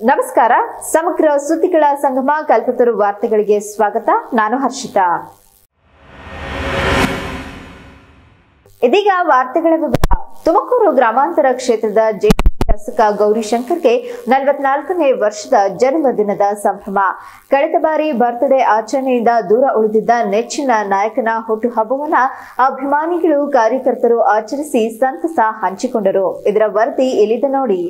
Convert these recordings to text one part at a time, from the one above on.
ನಮಸ್ಕಾರ ಸಮಗ್ರ ಸುದ್ದಿಗಳ ಸಂಗಮ ಕಲ್ಪತರು ವಾರ್ತೆಗಳಿಗೆ ಸ್ವಾಗತ ನಾನು ಹರ್ಷಿತಾ ಇದೀಗ ವಾರ್ತೆಗಳ ವಿವರ ತುಮಕೂರು ಗ್ರಾಮಾಂತರ ಕ್ಷೇತ್ರದ ಜೆಡಿಎಸ್ ಶಾಸಕ ಗೌರಿಶಂಕರ್ಗೆ ನಲವತ್ನಾಲ್ಕನೇ ವರ್ಷದ ಜನ್ಮದಿನದ ಸಂಭ್ರಮ ಕಳೆದ ಬಾರಿ ಬರ್ತ್ಡೇ ಆಚರಣೆಯಿಂದ ದೂರ ಉಳಿದಿದ್ದ ನೆಚ್ಚಿನ ನಾಯಕನ ಹುಟ್ಟುಹಬ್ಬವನ್ನ ಅಭಿಮಾನಿಗಳು ಕಾರ್ಯಕರ್ತರು ಆಚರಿಸಿ ಸಂತಸ ಹಂಚಿಕೊಂಡರು ಇದರ ವರದಿ ಇಲ್ಲಿದೆ ನೋಡಿ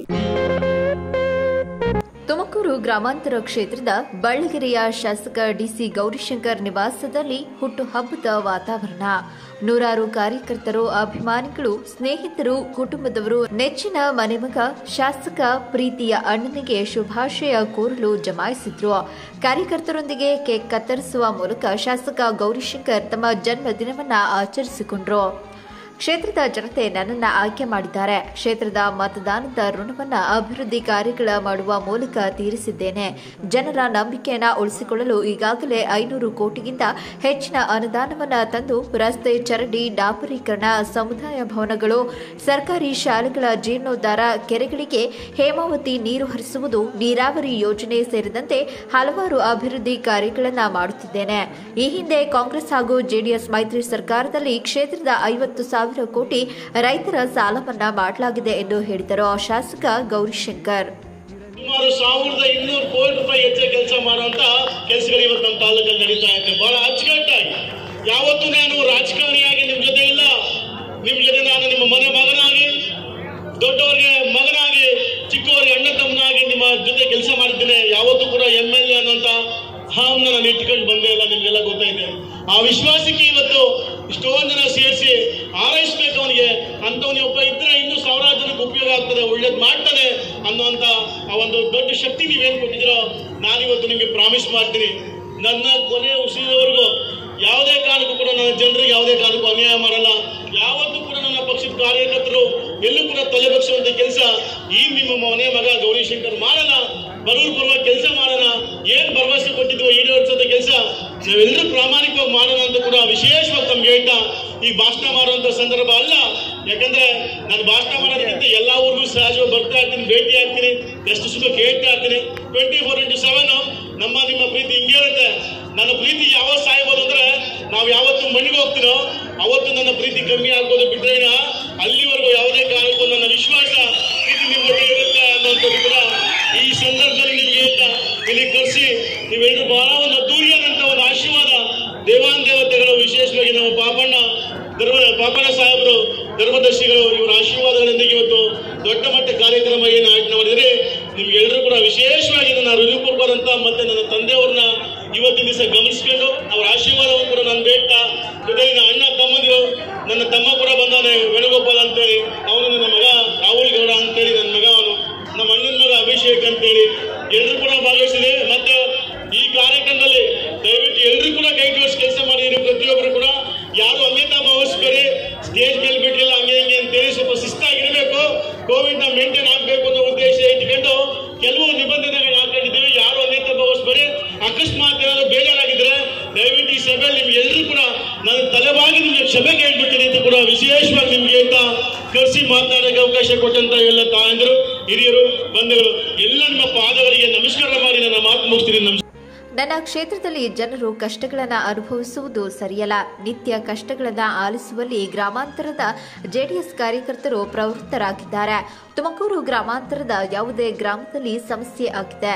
ತುಮಕೂರು ಗ್ರಾಮಾಂತರ ಕ್ಷೇತ್ರದ ಬಳ್ಳಗೆರೆಯ ಶಾಸಕ ಡಿಸಿ ಗೌರಿಶಂಕರ್ ನಿವಾಸದಲ್ಲಿ ಹುಟ್ಟುಹಬ್ಬದ ವಾತಾವರಣ ನೂರಾರು ಕಾರ್ಯಕರ್ತರು ಅಭಿಮಾನಿಗಳು ಸ್ನೇಹಿತರು ಕುಟುಂಬದವರು ನೆಚ್ಚಿನ ಮನೆಮಗ ಶಾಸಕ ಪ್ರೀತಿಯ ಅಣ್ಣನಿಗೆ ಶುಭಾಶಯ ಕೋರಲು ಜಮಾಯಿಸಿದ್ರು ಕಾರ್ಯಕರ್ತರೊಂದಿಗೆ ಕೇಕ್ ಕತ್ತರಿಸುವ ಮೂಲಕ ಶಾಸಕ ಗೌರಿಶಂಕರ್ ತಮ್ಮ ಜನ್ಮದಿನವನ್ನ ಆಚರಿಸಿಕೊಂಡ್ರು ಕ್ಷೇತ್ರದ ಜನತೆ ನನ್ನನ್ನ ಆಯ್ಕೆ ಮಾಡಿದ್ದಾರೆ ಕ್ಷೇತ್ರದ ಮತದಾನದ ಋಣವನ್ನ ಅಭಿವೃದ್ಧಿ ಕಾರ್ಯಗಳ ಮಾಡುವ ಮೂಲಕ ತೀರಿಸಿದ್ದೇನೆ ಜನರ ನಂಬಿಕೆಯನ್ನ ಉಳಿಸಿಕೊಳ್ಳಲು ಈಗಾಗಲೇ ಐನೂರು ಕೋಟಿಗಿಂತ ಹೆಚ್ಚಿನ ಅನುದಾನವನ್ನ ತಂದು ರಸ್ತೆ ಚರಂಡಿ ಡಾಂಬರೀಕರಣ ಸಮುದಾಯ ಭವನಗಳು ಸರ್ಕಾರಿ ಶಾಲೆಗಳ ಜೀರ್ಣೋದ್ಧಾರ ಕೆರೆಗಳಿಗೆ ಹೇಮಾವತಿ ನೀರು ಹರಿಸುವುದು ನೀರಾವರಿ ಯೋಜನೆ ಸೇರಿದಂತೆ ಹಲವಾರು ಅಭಿವೃದ್ಧಿ ಕಾರ್ಯಗಳನ್ನ ಮಾಡುತ್ತಿದ್ದೇನೆ ಈ ಹಿಂದೆ ಕಾಂಗ್ರೆಸ್ ಹಾಗೂ ಜೆಡಿಎಸ್ ಮೈತ್ರಿ ಸರ್ಕಾರದಲ್ಲಿ ಕ್ಷೇತ್ರದ ಐವತ್ತು ಸಾವಿರ ಕೋಟಿ ರೈತರ ಸಾಲ ಮನ್ನಾ ಮಾಡಲಾಗಿದೆ ಎಂದು ಹೇಳಿದರು ಶಾಸಕ ಗೌರಿಶಂಕರ್ ಸುಮಾರು ಸಾವಿರದ ಇನ್ನೂರು ಕೋಟಿ ರೂಪಾಯಿ ಹೆಚ್ಚು ಕೆಲಸ ಮಾಡುವಂತ ಕೆಲಸಗಳು ಇವತ್ತು ನಮ್ಮ ತಾಲೂಕಲ್ಲಿ ನಡೀತಾ ಇದೆ ಬಹಳ ಅಚ್ಚುಕಟ್ಟಾಗಿ ಯಾವತ್ತೂ ನಾನು ರಾಜಕಾರಣಿಯಾಗಿ ನಿಮ್ ಜೊತೆ ಇಲ್ಲ ನಿಮ್ ಜೊತೆ ನಾನು ನಿಮ್ಮ ಮನೆ ಮಗನಾಗಿ ದೊಡ್ಡವರಿಗೆ ಮಗನಾಗಿ ಚಿಕ್ಕವರಿಗೆ ಅಣ್ಣ ತಮ್ಮನಾಗಿ ನಿಮ್ಮ ಜೊತೆ ಕೆಲಸ ಮಾಡಿದ್ದೇನೆ ಯಾವತ್ತೂ ಕೂಡ ಎಂ ಎಲ್ ಎ ಅನ್ನೋಂತ ಹಾಮ್ನ ನಾನು ಇಟ್ಕೊಂಡು ಬಂದೇ ಇಲ್ಲ ನಿಮ್ಗೆಲ್ಲ ಗೊತ್ತೈತೆ ಆ ವಿಶ್ವಾಸಕ್ಕೆ ಇವತ್ತು ಇಷ್ಟೊಂದು ಜನ ಸೇರಿಸಿ ಆರೈಸ್ಬೇಕು ಅವನಿಗೆ ಅಂತವನಿಗೆ ಒಬ್ಬ ಇದ್ರೆ ಇನ್ನೂ ಸಾವಿರಾರು ಜನಕ್ಕೆ ಉಪಯೋಗ ಆಗ್ತದೆ ಒಳ್ಳೇದು ಮಾಡ್ತಾನೆ ಅನ್ನುವಂತ ಆ ಒಂದು ದೊಡ್ಡ ಶಕ್ತಿ ನೀವೇನು ಕೊಟ್ಟಿದ್ದೀರೋ ನಾನಿವತ್ತು ನಿಮಗೆ ಪ್ರಾಮಿಸ್ ಮಾಡ್ತೀನಿ ನನ್ನ ಕೊನೆ ಉಸಿರಿನವರೆಗೂ ಯಾವುದೇ ಕಾರಣಕ್ಕೂ ಕೂಡ ನನ್ನ ಜನರಿಗೆ ಯಾವುದೇ ಕಾರಣಕ್ಕೂ ಅನ್ಯಾಯ ಮಾಡಲ್ಲ ಯಾವತ್ತೂ ಕೂಡ ನನ್ನ ಪಕ್ಷದ ಕಾರ್ಯಕರ್ತರು ಎಲ್ಲೂ ಕೂಡ ತಲೆಬಗ್ಸುವಂತ ಕೆಲಸ ಈ ನಿಮ್ಮ ಮನೆ ಮಗ ಗೌರಿಶಂಕರ್ ಮಾಡಲ್ಲ ಬಡವ್ರ ಪರವಾಗಿ ಕೆಲಸ ಮಾಡೋಣ ಏನ್ ಭರವಸೆ ಕೊಟ್ಟಿದ್ವೋ ಈಡೇರಿಸೋದ ಕೆಲಸ ನಾವೆಲ್ಲರೂ ಪ್ರಾಮಾಣಿಕವಾಗಿ ಮಾಡೋಣ ಅಂತ ಕೂಡ ವಿಶೇಷವಾಗಿ ತಮ್ಗೆ ಹೇಳ್ತಾ ಈ ಭಾಷಣ ಮಾಡುವಂತ ಸಂದರ್ಭ ಅಲ್ಲ ಯಾಕಂದ್ರೆ ನಾನು ಭಾಷಣ ಮಾಡೋದಕ್ಕಿಂತ ಎಲ್ಲಾ ಊರಿಗೂ ಸಹಜವಾಗಿ ಬರ್ತಾ ಇರ್ತೀನಿ ಭೇಟಿ ಆಗ್ತೀನಿ ಎಷ್ಟು ಸುಖ ಕೇಳ್ತಾ ಇರ್ತೀನಿ ಟ್ವೆಂಟಿ ಫೋರ್ ಇಂಟು ಸೆವೆನ್ ನಮ್ಮ ನಿಮ್ಮ ಪ್ರೀತಿ ಹಿಂಗೆ ಇರುತ್ತೆ ನನ್ನ ಪ್ರೀತಿ ಯಾವತ್ತು ಸಾಯ್ಬೋದು ಅಂದ್ರೆ ನಾವು ಯಾವತ್ತು ಮಣ್ಣಿಗೆ ಹೋಗ್ತೀನೋ ಅವತ್ತು ನನ್ನ ಪ್ರೀತಿ ಕಮ್ಮಿ ಆಗ್ಬೋದು ಬಿಟ್ರೆ ಇನ್ನ ಅಲ್ಲಿವರೆಗೂ ಯಾವುದೇ ಕಾರಣಕ್ಕೂ ನನ್ನ ವಿಶ್ವಾಸ ಪ್ರೀತಿ ನಿಮ್ಮ ಜೊತೆ ಇರುತ್ತೆ ಅನ್ನೋಂಥದ್ದು ಕೂಡ ಈ ಸಂದರ್ಭದಲ್ಲಿ ನಿಮ್ಗೆ ಹೇಳ್ತಾ ಇಲ್ಲಿ ಕರೆಸಿ ನೀವೆಲ್ಲರೂ ಬಹಳ ಒಂದು ಅದ್ದೂರಿಯಾದಂತ ಒಂದು ಆಶೀರ್ವಾದ ದೇವಾನ್ ದೇವತೆಗಳು ವಿಶೇಷವಾಗಿ ನಮ್ಮ ಪಾಪಣ್ಣ ಧರ್ಮ ಪಾಪಣ್ಣ ಸಾಹೇಬರು ಧರ್ಮದರ್ಶಿಗಳು ಇವರ ಆಶೀರ್ವಾದಗಳೊಂದಿಗೆ ಇವತ್ತು ದೊಡ್ಡ ಮಟ್ಟ ಕಾರ್ಯಕ್ರಮ ಏನು ಆಯೋಜನೆ ಮಾಡಿದರೆ ನಿಮ್ಗೆಲ್ಲರೂ ಕೂಡ ವಿಶೇಷವಾಗಿ ನನ್ನ ಹೃದಯಪೂರ್ವಕವಾದಂತ ಮತ್ತೆ ನನ್ನ ತಂದೆಯವ್ರನ್ನ ಇವತ್ತಿನ ದಿವಸ ಗಮನಿಸ್ಕೊಂಡು ಅವರ ಆಶೀರ್ವಾದವನ್ನು ಕೂಡ ನಾನು ಬೇಡ್ತಾ ಜೊತೆಗೆ ನನ್ನ ಅಣ್ಣ ತಮ್ಮಂದಿರು ನನ್ನ ತಮ್ಮ ಕೂಡ ಬಂದಾನೆ ವೇಣುಗೋಪಾಲ್ ಅಂತೇಳಿ ಅವನು ನನ್ನ ಮಗ ರಾಹುಲ್ ಗೌಡ ಅಂತೇಳಿ ನನ್ನ ಮಗ ಅವನು ನಮ್ಮ ಅಣ್ಣನ ಮಗ ಅಭಿಷೇಕ್ ಅಂತೇಳಿ ಎಲ್ಲರೂ ಕೂಡ ಭಾಗವಹಿಸಿದೆ ಮತ್ತೆ ಈ ಕಾರ್ಯಕ್ರಮದಲ್ಲಿ ದಯವಿಟ್ಟು ಎಲ್ಲರೂ ಕೂಡ ಕೈ ಜೋಡಿಸಿ ಕೆಲಸ ಮಾಡಿರಿ ಪ್ರತಿಯೊಬ್ಬರು ಕೂಡ ಯಾರು ಅನ್ಯತಾ ಭಾವಿಸ್ಬೇಡಿ ಸ್ಟೇಜ್ ಮೇಲೆ ಬಿಟ್ಟಿಲ್ಲ ಹಂಗೆ ಹಿಂಗೆ ಅಂತೇಳಿ ಸ್ವಲ್ಪ ಶಿಸ್ತಾಗಿರ್ಬೇಕು ಕೋವಿಡ್ ನ ಮೇಂಟೈನ್ ಆಗ್ಬೇಕು ಅನ್ನೋ ಉದ್ದೇಶ ಇಟ್ಕೊಂಡು ಕೆಲವು ನಿಬಂಧನೆಗಳು ಹಾಕೊಂಡಿದ್ದೀವಿ ಯಾರು ಅನ್ಯತಾ ಭಾವಿಸ್ಬೇಡಿ ಅಕಸ್ಮಾತ್ ಏನಾದ್ರು ಬೇಜಾರಾಗಿದ್ರೆ ದಯವಿಟ್ಟು ಈ ಸಭೆಯಲ್ಲಿ ನಿಮ್ಗೆ ಎಲ್ಲರೂ ಕೂಡ ನಾನು ತಲೆಬಾಗಿ ನಿಮ್ಗೆ ಕ್ಷಮೆ ಕೇಳ್ಬಿಡ್ತೀನಿ ಅಂತ ಕೂಡ ವಿಶೇಷವಾಗಿ ನಿಮ್ಗೆ ಹೇಳ್ತಾ ಕರೆಸಿ ಮಾತನಾಡೋಕೆ ಅವಕಾಶ ಕೊಟ್ಟಂತ ಎಲ್ಲ ತಾಯಂದರು ಹಿರಿಯರು ಬಂಧುಗಳು ಎಲ್ಲ ನಿಮ್ಮ ಪಾದಗಳಿಗೆ ನಮಸ್ಕಾರ ಮಾಡಿ ನನ್ನ ಮಾತು ಮುಗಿಸ್ತೀನಿ ನಮಸ್ಕಾರ ನನ್ನ ಕ್ಷೇತ್ರದಲ್ಲಿ ಜನರು ಕಷ್ಟಗಳನ್ನ ಅನುಭವಿಸುವುದು ಸರಿಯಲ್ಲ ನಿತ್ಯ ಕಷ್ಟಗಳನ್ನ ಆಲಿಸುವಲ್ಲಿ ಗ್ರಾಮಾಂತರದ ಜೆಡಿಎಸ್ ಕಾರ್ಯಕರ್ತರು ಪ್ರವೃತ್ತರಾಗಿದ್ದಾರೆ ತುಮಕೂರು ಗ್ರಾಮಾಂತರದ ಯಾವುದೇ ಗ್ರಾಮದಲ್ಲಿ ಸಮಸ್ಯೆ ಆಗಿದೆ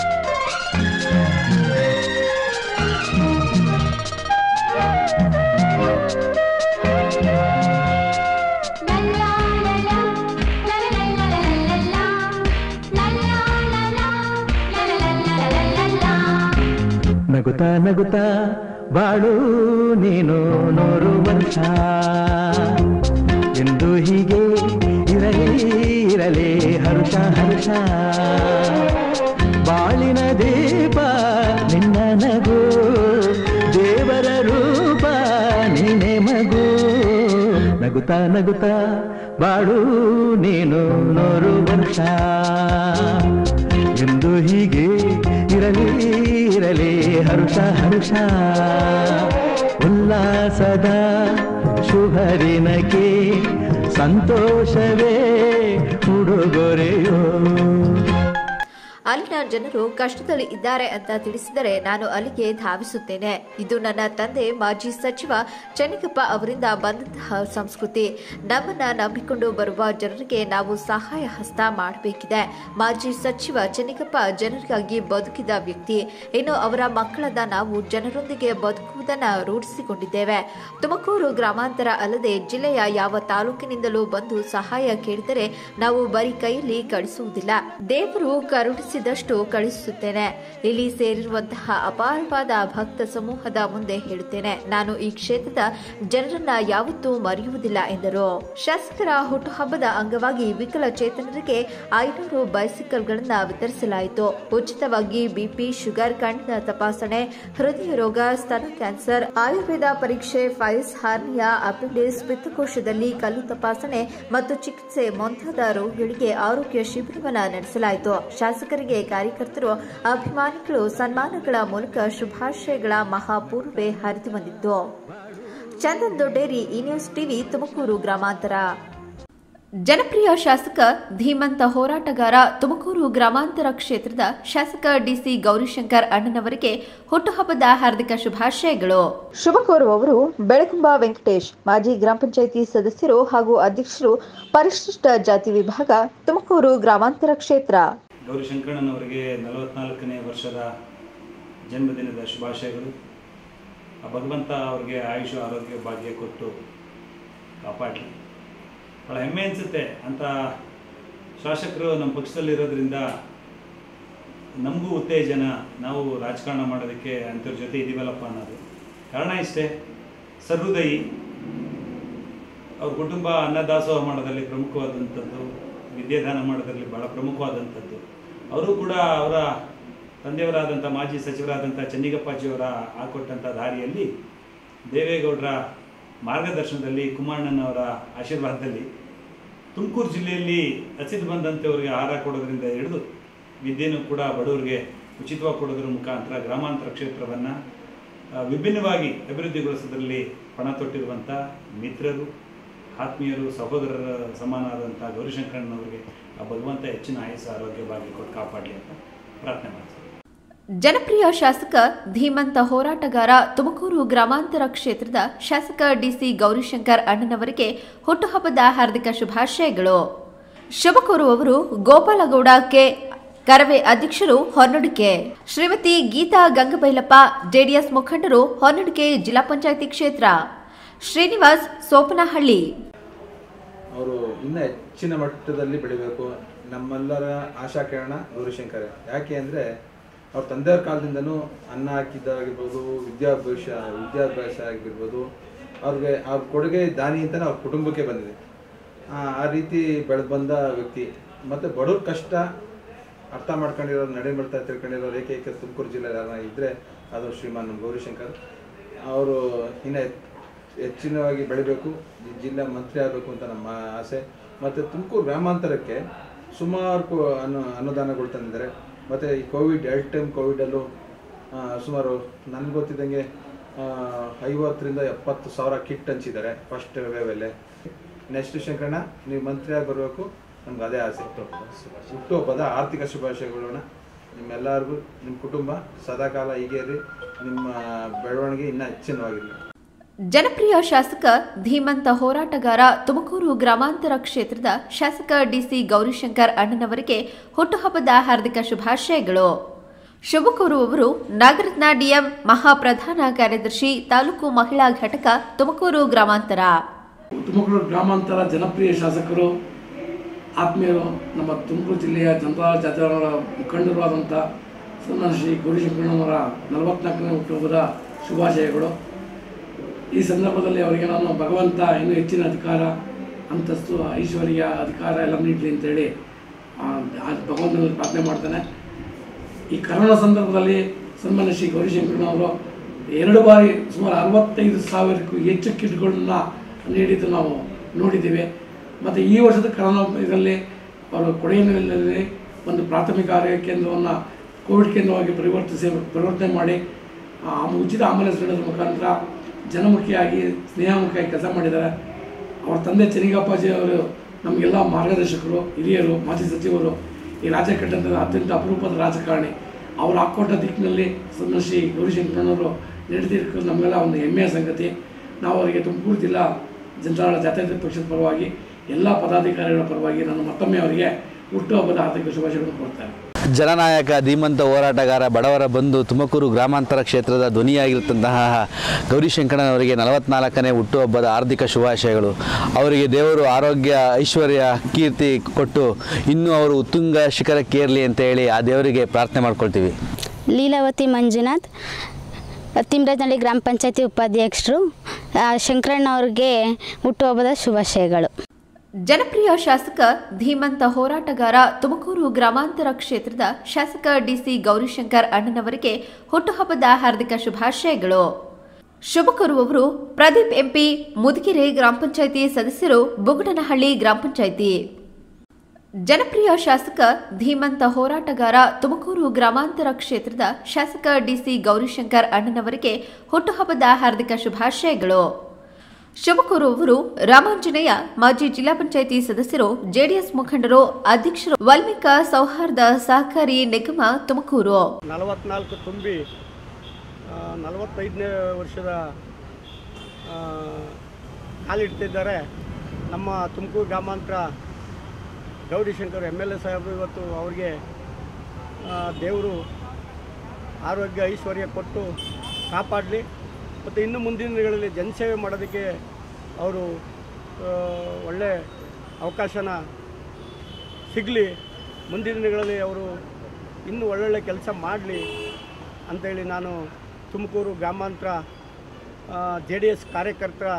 ನಗುತ್ತಾ ನಗುತ್ತಾ ಬಾಳು ನೀನು ನೂರು ವರ್ಷ ಎಂದು ಹೀಗೆ ಇರಲಿ ಇರಲಿ ಹರುಷ ಹರುಷ ಬಾಳಿನ ದೀಪ ನಿನ್ನ ನಗು ದೇವರ ರೂಪ ನೀನೆ ಮಗು ನಗುತ್ತಾ ನಗುತ್ತಾ ಬಾಳು ನೀನು ನೂರು ವರ್ಷ ಎಂದು ಹೀಗೆ ಇರಲಿ ಇರಲಿ ಹರುಷ ಹರುಷ ಉಲ್ಲಾಸದ ಶುಭರಿನಕ್ಕೆ ಸಂತೋಷವೇ ಉಡುಗೊರೆಯೋ ಅಲ್ಲಿನ ಜನರು ಕಷ್ಟದಲ್ಲಿ ಇದ್ದಾರೆ ಅಂತ ತಿಳಿಸಿದರೆ ನಾನು ಅಲ್ಲಿಗೆ ಧಾವಿಸುತ್ತೇನೆ ಇದು ನನ್ನ ತಂದೆ ಮಾಜಿ ಸಚಿವ ಚೆನ್ನಕಪ್ಪ ಅವರಿಂದ ಬಂದಂತಹ ಸಂಸ್ಕೃತಿ ನಮ್ಮನ್ನ ನಂಬಿಕೊಂಡು ಬರುವ ಜನರಿಗೆ ನಾವು ಸಹಾಯ ಹಸ್ತ ಮಾಡಬೇಕಿದೆ ಮಾಜಿ ಸಚಿವ ಚೆನ್ನಕಪ್ಪ ಜನರಿಗಾಗಿ ಬದುಕಿದ ವ್ಯಕ್ತಿ ಇನ್ನು ಅವರ ಮಕ್ಕಳಾದ ನಾವು ಜನರೊಂದಿಗೆ ಬದುಕುವುದನ್ನು ರೂಢಿಸಿಕೊಂಡಿದ್ದೇವೆ ತುಮಕೂರು ಗ್ರಾಮಾಂತರ ಅಲ್ಲದೆ ಜಿಲ್ಲೆಯ ಯಾವ ತಾಲೂಕಿನಿಂದಲೂ ಬಂದು ಸಹಾಯ ಕೇಳಿದರೆ ನಾವು ಬರೀ ಕೈಯಲ್ಲಿ ಕಳಿಸುವುದಿಲ್ಲ ದೇವರು ಕರುಣಿಸಿದಷ್ಟು ಕಳಿಸುತ್ತೇನೆ ಇಲ್ಲಿ ಸೇರಿರುವಂತಹ ಅಪಾರವಾದ ಭಕ್ತ ಸಮೂಹದ ಮುಂದೆ ಹೇಳುತ್ತೇನೆ ನಾನು ಈ ಕ್ಷೇತ್ರದ ಜನರನ್ನ ಯಾವತ್ತೂ ಮರೆಯುವುದಿಲ್ಲ ಎಂದರು ಶಾಸಕರ ಹುಟ್ಟುಹಬ್ಬದ ಅಂಗವಾಗಿ ವಿಕಲಚೇತನರಿಗೆ ಐನೂರು ಬೈಸಿಕಲ್ಗಳನ್ನ ವಿತರಿಸಲಾಯಿತು ಉಚಿತವಾಗಿ ಬಿಪಿ ಶುಗರ್ ಕಣ್ಣಿನ ತಪಾಸಣೆ ಹೃದಯ ರೋಗ ಸ್ತನ ಕ್ಯಾನ್ಸರ್ ಆಯುರ್ವೇದ ಪರೀಕ್ಷೆ ಫೈಲ್ಸ್ ಹಾರ್ನಿಯಾ ಅಪೆಂಡಿಸ್ ಪಿತ್ತಕೋಶದಲ್ಲಿ ಕಲ್ಲು ತಪಾಸಣೆ ಮತ್ತು ಚಿಕಿತ್ಸೆ ಮುಂತಾದ ರೋಗಿಗಳಿಗೆ ಆರೋಗ್ಯ ಶಿಬಿರವನ್ನು ನಡೆಸಲಾಯಿತು ಶಾಸಕರಿಗೆ ಕಾರ್ಯಕರ್ತರು ಅಭಿಮಾನಿಗಳು ಸನ್ಮಾನಗಳ ಮೂಲಕ ಶುಭಾಶಯಗಳ ಮಹಾಪೂರ್ವೇ ಹರಿದು ಬಂದಿತ್ತು ಚಂದನ್ ದೊಡ್ಡೇರಿ ಈ ನ್ಯೂಸ್ ಟಿವಿ ತುಮಕೂರು ಗ್ರಾಮಾಂತರ ಜನಪ್ರಿಯ ಶಾಸಕ ಧೀಮಂತ ಹೋರಾಟಗಾರ ತುಮಕೂರು ಗ್ರಾಮಾಂತರ ಕ್ಷೇತ್ರದ ಶಾಸಕ ಡಿಸಿ ಗೌರಿಶಂಕರ್ ಅಣ್ಣನವರಿಗೆ ಹುಟ್ಟುಹಬ್ಬದ ಹಾರ್ದಿಕ ಶುಭಾಶಯಗಳು ಶುಭ ಕೋರುವವರು ಬೆಳಗುಂಬ ವೆಂಕಟೇಶ್ ಮಾಜಿ ಗ್ರಾಮ ಪಂಚಾಯಿತಿ ಸದಸ್ಯರು ಹಾಗೂ ಅಧ್ಯಕ್ಷರು ಪರಿಶಿಷ್ಟ ಜಾತಿ ವಿಭಾಗ ತುಮಕೂರು ಗ್ರಾಮಾಂತರ ಕ್ಷೇತ್ರ ಗೌರಿ ಶಂಕರಣ್ಣನವರಿಗೆ ನಲವತ್ನಾಲ್ಕನೇ ವರ್ಷದ ಜನ್ಮದಿನದ ಶುಭಾಶಯಗಳು ಆ ಭಗವಂತ ಅವರಿಗೆ ಆಯುಷ ಆರೋಗ್ಯ ಭಾಗ್ಯ ಕೊಟ್ಟು ಕಾಪಾಡಲಿ ಭಾಳ ಹೆಮ್ಮೆ ಅನಿಸುತ್ತೆ ಅಂತ ಶಾಸಕರು ನಮ್ಮ ಪಕ್ಷದಲ್ಲಿರೋದ್ರಿಂದ ನಮಗೂ ಉತ್ತೇಜನ ನಾವು ರಾಜಕಾರಣ ಮಾಡೋದಕ್ಕೆ ಅಂಥವ್ರ ಜೊತೆ ಇದೀವಲ್ಲಪ್ಪ ಅನ್ನೋದು ಕಾರಣ ಇಷ್ಟೇ ಸರ್ಹೃದಯಿ ಅವ್ರ ಕುಟುಂಬ ಅನ್ನದಾಸೋಹ ಮಾಡೋದ್ರಲ್ಲಿ ಪ್ರಮುಖವಾದಂಥದ್ದು ವಿದ್ಯಾದಾನ ಮಾಡೋದ್ರಲ್ಲಿ ಭಾಳ ಪ್ರಮುಖವಾದಂಥದ್ದು ಅವರು ಕೂಡ ಅವರ ತಂದೆಯವರಾದಂಥ ಮಾಜಿ ಸಚಿವರಾದಂಥ ಚನ್ನಿಗಪ್ಪಾಜಿಯವರ ಹಾಕೊಟ್ಟಂಥ ದಾರಿಯಲ್ಲಿ ದೇವೇಗೌಡರ ಮಾರ್ಗದರ್ಶನದಲ್ಲಿ ಕುಮಾರಣ್ಣನವರ ಆಶೀರ್ವಾದದಲ್ಲಿ ತುಮಕೂರು ಜಿಲ್ಲೆಯಲ್ಲಿ ಹಸಿದು ಬಂದಂಥವ್ರಿಗೆ ಆಹಾರ ಕೊಡೋದ್ರಿಂದ ಹಿಡಿದು ವಿದ್ಯೆನೂ ಕೂಡ ಬಡವರಿಗೆ ಉಚಿತವಾಗಿ ಕೊಡೋದ್ರ ಮುಖಾಂತರ ಗ್ರಾಮಾಂತರ ಕ್ಷೇತ್ರವನ್ನು ವಿಭಿನ್ನವಾಗಿ ಅಭಿವೃದ್ಧಿಗೊಳಿಸೋದ್ರಲ್ಲಿ ಪಣ ತೊಟ್ಟಿರುವಂಥ ಮಿತ್ರರು ಆತ್ಮೀಯರು ಸಹೋದರರ ಸಮಾನರಾದಂಥ ಗೌರಿಶಂಕರಣ್ಣವರಿಗೆ ಆ ಭಗವಂತ ಹೆಚ್ಚಿನ ಆಯಸ್ಸು ಆರೋಗ್ಯ ಭಾಗ್ಯ ಕೊಟ್ಟು ಕಾಪಾಡಲಿ ಅಂತ ಪ್ರಾರ್ಥನೆ ಮಾಡ್ತೀನಿ ಜನಪ್ರಿಯ ಶಾಸಕ ಧೀಮಂತ ಹೋರಾಟಗಾರ ತುಮಕೂರು ಗ್ರಾಮಾಂತರ ಕ್ಷೇತ್ರದ ಶಾಸಕ ಡಿಸಿ ಗೌರಿಶಂಕರ್ ಅಣ್ಣನವರಿಗೆ ಹುಟ್ಟುಹಬ್ಬದ ಹಾರ್ದಿಕ ಶುಭಾಶಯಗಳು ಶುಭ ಕೋರುವವರು ಗೋಪಾಲಗೌಡ ಕೆ ಕರವೇ ಅಧ್ಯಕ್ಷರು ಹೊನ್ನಡಿಕೆ ಶ್ರೀಮತಿ ಗೀತಾ ಗಂಗಬೈಲಪ್ಪ ಜೆಡಿಎಸ್ ಮುಖಂಡರು ಹೊನ್ನಡಿಕೆ ಜಿಲ್ಲಾ ಪಂಚಾಯಿತಿ ಕ್ಷೇತ್ರ ಶ್ರೀನಿವಾಸ್ ಸೋಪನಹಳ್ಳಿ ಅವರು ಇನ್ನೂ ಹೆಚ್ಚಿನ ಮಟ್ಟದಲ್ಲಿ ಬೆಳಿಬೇಕು ನಮ್ಮೆಲ್ಲರ ಆಶಾಕಿರಣ ಗೌರಿಶಂಕರ ಯಾಕೆ ಅಂದರೆ ಅವ್ರ ತಂದೆಯವ್ರ ಕಾಲದಿಂದನೂ ಅನ್ನ ಹಾಕಿದ್ದಾಗಿರ್ಬೋದು ವಿದ್ಯಾಭ್ಯಾಸ ವಿದ್ಯಾಭ್ಯಾಸ ಆಗಿರ್ಬೋದು ಅವ್ರಿಗೆ ಅವ್ರ ಕೊಡುಗೆ ದಾನಿ ಅಂತಲೇ ಅವ್ರ ಕುಟುಂಬಕ್ಕೆ ಬಂದಿದೆ ಆ ಆ ರೀತಿ ಬೆಳೆದು ಬಂದ ವ್ಯಕ್ತಿ ಮತ್ತು ಬಡವ್ರ ಕಷ್ಟ ಅರ್ಥ ಮಾಡ್ಕೊಂಡಿರೋರು ನಡೆ ಮಾಡ್ತಾ ತಿಳ್ಕೊಂಡಿರೋರು ಏಕೈಕ ತುಮಕೂರು ಜಿಲ್ಲೆ ಯಾರನ್ನ ಇದ್ದರೆ ಅದು ಶ್ರೀಮಾನ್ ಗೌರಿಶಂಕರ್ ಅವರು ಇನ್ನು ಹೆಚ್ಚಿನವಾಗಿ ಬೆಳಿಬೇಕು ಈ ಜಿಲ್ಲಾ ಮಂತ್ರಿ ಆಗಬೇಕು ಅಂತ ನಮ್ಮ ಆಸೆ ಮತ್ತು ತುಮಕೂರು ಗ್ರಾಮಾಂತರಕ್ಕೆ ಸುಮಾರು ಕೊ ಅನು ಅನುದಾನಗಳು ತಂದಿದ್ದಾರೆ ಮತ್ತು ಈ ಕೋವಿಡ್ ಎರಡು ಟೈಮ್ ಕೋವಿಡಲ್ಲೂ ಆ, ಸುಮಾರು ನನಗೆ ಗೊತ್ತಿದ್ದಂಗೆ ಆ, ಐವತ್ತರಿಂದ ಎಪ್ಪತ್ತು ಸಾವಿರ ಕಿಟ್ ಹಂಚಿದ್ದಾರೆ ಫಸ್ಟ್ ವೇವಲ್ಲೇ ನೆಕ್ಸ್ಟ್ ಶಂಕರಣ್ಣ ನೀವು ಮಂತ್ರಿ ಆಗಿ ಬರಬೇಕು ನಮ್ಗೆ ಅದೇ ಆಸೆ ಹುಟ್ಟುಹಬ್ಬದ ಆರ್ಥಿಕ ಶುಭಾಶಯಗಳನ್ನ ನಿಮ್ಮೆಲ್ಲರಿಗೂ ನಿಮ್ಮ ಕುಟುಂಬ ಸದಾಕಾಲ ಹೀಗೆ ಇರ್ರಿ ನಿಮ್ಮ ಬೆಳವಣಿಗೆ ಇನ್ನೂ ಹೆಚ್ಚಿನವಾಗಿರಲಿ ಜನಪ್ರಿಯ ಶಾಸಕ ಧೀಮಂತ ಹೋರಾಟಗಾರ ತುಮಕೂರು ಗ್ರಾಮಾಂತರ ಕ್ಷೇತ್ರದ ಶಾಸಕ ಡಿಸಿ ಗೌರಿಶಂಕರ್ ಅಣ್ಣನವರಿಗೆ ಹುಟ್ಟುಹಬ್ಬದ ಹಾರ್ದಿಕ ಶುಭಾಶಯಗಳು ಶುಭ ಕೋರುವವರು ನಾಗರತ್ನ ಡಿಎಂ ಮಹಾಪ್ರಧಾನ ಕಾರ್ಯದರ್ಶಿ ತಾಲೂಕು ಮಹಿಳಾ ಘಟಕ ತುಮಕೂರು ಗ್ರಾಮಾಂತರ ತುಮಕೂರು ಗ್ರಾಮಾಂತರ ಜನಪ್ರಿಯ ಶಾಸಕರು ಆತ್ಮೀಯರು ನಮ್ಮ ತುಮಕೂರು ಜಿಲ್ಲೆಯ ಜನತಾ ಜಾತಿಯವರ ಮುಖಂಡರು ಆದಂಥ ಸನ್ಮಾನ ಶ್ರೀ ಗೌರಿಶಂಕರಣ್ಣವರ ನಲವತ್ನಾಲ್ಕನೇ ಹುಟ್ಟುಹಬ್ಬದ ಶುಭಾಶಯಗಳು ಈ ಸಂದರ್ಭದಲ್ಲಿ ಅವರಿಗೆ ನಾನು ಭಗವಂತ ಇನ್ನೂ ಹೆಚ್ಚಿನ ಅಧಿಕಾರ ಅಂತಸ್ತು ಐಶ್ವರ್ಯ ಅಧಿಕಾರ ಎಲ್ಲ ನೀಡಲಿ ಅಂತೇಳಿ ಆ, ಆ ಭಗವಂತನಲ್ಲಿ ಪ್ರಾರ್ಥನೆ ಮಾಡ್ತಾನೆ ಈ ಕರೋನಾ ಸಂದರ್ಭದಲ್ಲಿ ಸನ್ಮಾನ್ಯ ಶ್ರೀ ಗೌರಿಶಂಕರನವರು ಎರಡು ಬಾರಿ ಸುಮಾರು ಅರವತ್ತೈದು ಸಾವಿರಕ್ಕೂ ಹೆಚ್ಚು ಕಿಟ್ಗಳನ್ನ ನೀಡಿದ್ದು ನಾವು ನೋಡಿದ್ದೀವಿ ಮತ್ತು ಈ ವರ್ಷದ ಕರೋನಾ ಇದರಲ್ಲಿ ಅವರು ಕೊಡಗಿನಲ್ಲಿ ಒಂದು ಪ್ರಾಥಮಿಕ ಆರೋಗ್ಯ ಕೇಂದ್ರವನ್ನು ಕೋವಿಡ್ ಕೇಂದ್ರವಾಗಿ ಪರಿವರ್ತಿಸಿ ಪರಿವರ್ತನೆ ಮಾಡಿ ಆ, ಉಚಿತ ಆಂಬುಲೆನ್ಸ್ ನೀಡೋದ್ರ ಮುಖಾಂತರ ಜನಮುಖಿಯಾಗಿ ಸ್ನೇಹಮುಖಿಯಾಗಿ ಕೆಲಸ ಮಾಡಿದ್ದಾರೆ ಅವರ ತಂದೆ ಚೆನ್ನಿಗಪ್ಪಾಜಿ ಅವರು ನಮಗೆಲ್ಲ ಮಾರ್ಗದರ್ಶಕರು ಹಿರಿಯರು ಮಾಜಿ ಸಚಿವರು ಈ ರಾಜ್ಯ ಕಟ್ಟಂಥ ಅತ್ಯಂತ ಅಪರೂಪದ ರಾಜಕಾರಣಿ ಅವರು ಹಾಕ್ಕೊಟ್ಟ ದಿಕ್ಕಿನಲ್ಲಿ ಸನ್ಮಾನ್ಯ ಶ್ರೀ ಗೌರಿಶಂಕರನವರು ನಡೆದಿರೋದು ನಮಗೆಲ್ಲ ಒಂದು ಹೆಮ್ಮೆಯ ಸಂಗತಿ ನಾವು ಅವರಿಗೆ ತುಮಕೂರು ಜಿಲ್ಲಾ ಜನತಾದಳ ಜಾತ್ಯತೀತ ಪಕ್ಷದ ಪರವಾಗಿ ಎಲ್ಲ ಪದಾಧಿಕಾರಿಗಳ ಪರವಾಗಿ ನಾನು ಮತ್ತೊಮ್ಮೆ ಅವರಿಗೆ ಹುಟ್ಟುಹಬ್ಬದ ಹಾರ್ದಿಕ ಶುಭಾಶಯಗಳನ್ನು ಕೊಡ್ತೇನೆ ಜನನಾಯಕ ಧೀಮಂತ ಹೋರಾಟಗಾರ ಬಡವರ ಬಂಧು ತುಮಕೂರು ಗ್ರಾಮಾಂತರ ಕ್ಷೇತ್ರದ ಧ್ವನಿಯಾಗಿರುತ್ತಂತಹ ಗೌರಿಶಂಕರನವರಿಗೆ ನಲವತ್ನಾಲ್ಕನೇ ಹುಟ್ಟುಹಬ್ಬದ ಆರ್ಥಿಕ ಶುಭಾಶಯಗಳು ಅವರಿಗೆ ದೇವರು ಆರೋಗ್ಯ ಐಶ್ವರ್ಯ ಕೀರ್ತಿ ಕೊಟ್ಟು ಇನ್ನೂ ಅವರು ಉತ್ತುಂಗ ಶಿಖರಕ್ಕೇರಲಿ ಅಂತ ಹೇಳಿ ಆ ದೇವರಿಗೆ ಪ್ರಾರ್ಥನೆ ಮಾಡ್ಕೊಳ್ತೀವಿ ಲೀಲಾವತಿ ಮಂಜುನಾಥ್ ತಿಮ್ರಜನಹಳ್ಳಿ ಗ್ರಾಮ ಪಂಚಾಯತಿ ಉಪಾಧ್ಯಕ್ಷರು ಆ, ಶಂಕರಣ್ಣ ಅವ್ರಿಗೆ ಹುಟ್ಟುಹಬ್ಬದ ಶುಭಾಶಯಗಳು ಜನಪ್ರಿಯ ಶಾಸಕ ಧೀಮಂತ ಹೋರಾಟಗಾರ ತುಮಕೂರು ಗ್ರಾಮಾಂತರ ಕ್ಷೇತ್ರದ ಶಾಸಕ ಡಿಸಿ ಗೌರಿಶಂಕರ್ ಅಣ್ಣನವರಿಗೆ ಹುಟ್ಟುಹಬ್ಬದ ಹಾರ್ದಿಕ ಶುಭಾಶಯಗಳು ಶುಭ ಕೋರುವವರು ಪ್ರದೀಪ್ ಎಂಪಿ ಮುದುಗೆರೆ ಗ್ರಾಮ ಪಂಚಾಯಿತಿ ಸದಸ್ಯರು ಬುಗುಡನಹಳ್ಳಿ ಗ್ರಾಮ ಪಂಚಾಯಿತಿ ಜನಪ್ರಿಯ ಶಾಸಕ ಧೀಮಂತ ಹೋರಾಟಗಾರ ತುಮಕೂರು ಗ್ರಾಮಾಂತರ ಕ್ಷೇತ್ರದ ಶಾಸಕ ಡಿಸಿ ಗೌರಿಶಂಕರ್ ಅಣ್ಣನವರಿಗೆ ಹುಟ್ಟುಹಬ್ಬದ ಹಾರ್ದಿಕ ಶುಭಾಶಯಗಳು ಶುಭ ಕೋರುವವರು ರಾಮಾಂಜನೇಯ ಮಾಜಿ ಜಿಲ್ಲಾ ಪಂಚಾಯಿತಿ ಸದಸ್ಯರು ಜೆಡಿಎಸ್ ಮುಖಂಡರು ಅಧ್ಯಕ್ಷರು ವಾಲ್ಮೀಕ ಸೌಹಾರ್ದ ಸಹಕಾರಿ ನಿಗಮ ತುಮಕೂರು ನಲವತ್ನಾಲ್ಕು ತುಂಬಿ ಆ, ನಲವತ್ತೈದನೇ ವರ್ಷದ ಆ, ಕಾಲಿಡ್ತಿದ್ದಾರೆ ನಮ್ಮ ತುಮಕೂರು ಗ್ರಾಮಾಂತರ ಗೌರಿಶಂಕರ್ ಎಮ್ ಎಲ್ ಎ ಸಾಹೇಬರು ಇವತ್ತು ಅವ್ರಿಗೆ ದೇವರು ಆರೋಗ್ಯ ಐಶ್ವರ್ಯ ಕೊಟ್ಟು ಕಾಪಾಡಲಿ ಮತ್ತು ಇನ್ನು ಮುಂದಿನ ದಿನಗಳಲ್ಲಿ ಜನಸೇವೆ ಮಾಡೋದಕ್ಕೆ ಅವರು ಆ, ಒಳ್ಳೆ ಅವಕಾಶನ ಸಿಗಲಿ ಮುಂದಿನ ದಿನಗಳಲ್ಲಿ ಅವರು ಇನ್ನೂ ಒಳ್ಳೊಳ್ಳೆ ಕೆಲಸ ಮಾಡಲಿ ಅಂಥೇಳಿ ನಾನು ತುಮಕೂರು ಗ್ರಾಮಾಂತರ ಜೆ ಡಿ ಎಸ್ ಕಾರ್ಯಕರ್ತರ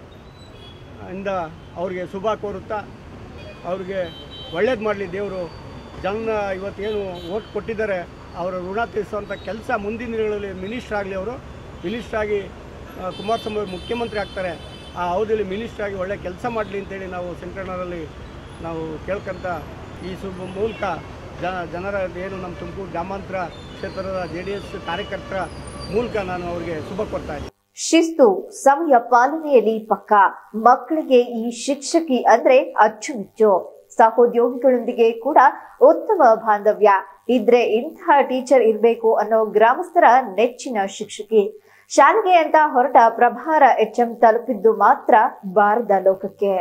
ಇಂದ ಅವ್ರಿಗೆ ಶುಭ ಕೋರುತ್ತಾ ಅವ್ರಿಗೆ ಒಳ್ಳೇದು ಮಾಡಲಿ ದೇವರು ಜನ ಇವತ್ತೇನು ಓಟ್ ಕೊಟ್ಟಿದ್ದಾರೆ ಅವರ ಋಣ ತೀರಿಸುವಂಥ ಕೆಲಸ ಮುಂದಿನ ದಿನಗಳಲ್ಲಿ ಮಿನಿಸ್ಟ್ರ್ ಆಗಲಿ ಅವರು ಮಿನಿಸ್ಟ್ರ್ ಆಗಿ ಆ, ಕುಮಾರಸ್ವಾಮಿ ಅವರು ಮುಖ್ಯಮಂತ್ರಿ ಆಗ್ತಾರೆ ಆ ಅವಧಿಯಲ್ಲಿ ಮಿನಿಸ್ಟ್ರ್ ಆಗಿ ಒಳ್ಳೆ ಕೆಲಸ ಮಾಡಲಿ ಅಂತೇಳಿ ನಾವು ಶಂಕರಣ್ಣರಲ್ಲಿ ನಾವು ಕೇಳ್ಕೊಂತ ಈ ಶುಭ ಮೂಲಕ ಜನ ಜನರ ಏನು ನಮ್ಮ ತುಮಕೂರು ಗ್ರಾಮಾಂತರ ಕ್ಷೇತ್ರದ ಜೆ ಡಿ ಎಸ್ ಕಾರ್ಯಕರ್ತರ ಮೂಲಕ ನಾನು ಅವರಿಗೆ ಶುಭ ಕೊಡ್ತಾ ಇದ್ದೀನಿ ಶಿಸ್ತು ಸಮಯ ಪಾಲನೆಯಲ್ಲಿ ಪಕ್ಕ ಮಕ್ಕಳಿಗೆ ಈ ಶಿಕ್ಷಕಿ ಅಂದ್ರೆ ಅಚ್ಚುಮೆಚ್ಚು ಸಹೋದ್ಯೋಗಿಗಳೊಂದಿಗೆ ಕೂಡ ಉತ್ತಮ ಬಾಂಧವ್ಯ ಇದ್ರೆ ಇಂತಹ ಟೀಚರ್ ಇರಬೇಕು ಅನ್ನೋ ಗ್ರಾಮಸ್ಥರ ನೆಚ್ಚಿನ ಶಿಕ್ಷಕಿ ಶಾಲೆಗೆ ಅಂತ ಹೊರಟ ಪ್ರಭಾರ ಎಚ್ಎಂ ತಲುಪಿದ್ದು ಮಾತ್ರ ಬಾರದ ಲೋಕಕ್ಕೆ